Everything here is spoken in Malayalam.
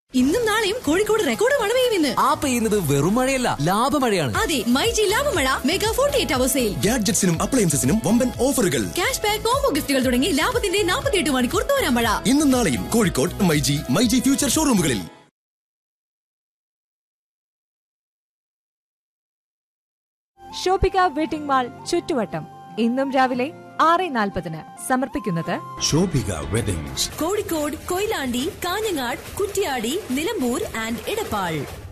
ഇന്നും നാളെയും കോഴിക്കോട് റെക്കോർഡ് മഴ പെയ്യുമെന്ന് ആ പെയ്യുന്നത് വെറും മഴയല്ല ലാഭമഴയാണ് അതെ മൈജി ലാഭമഴ mega forty eight hour sale ഗാഡ്ജറ്റ്സിനും അപ്ലയൻസസിനും വമ്പൻ ഓഫറുകൾ ക്യാഷ് ബാക്ക് കോംബോ ഗിഫ്റ്റുകൾ തുടങ്ങി ലാഭത്തിന്റെ നാൽപ്പത്തിയെട്ട് മണിക്കൂർ തോരാൻ മഴ ഇന്നും നാളെയും കോഴിക്കോട് മൈജി മൈജി ഫ്യൂച്ചർ ഷോറൂമുകളിൽ ഷോപ്പിക വെഡിംഗ് മാൾ ചുറ്റുവട്ടം ഇന്നും രാവിലെ ആറ് നാൽപ്പതിന് സമർപ്പിക്കുന്നത് ശോഭിക വെഡിങ്സ് കോഴിക്കോട് കൊയിലാണ്ടി കാഞ്ഞങ്ങാട് കുറ്റ്യാടി നിലമ്പൂർ ആൻഡ് ഇടപ്പാൾ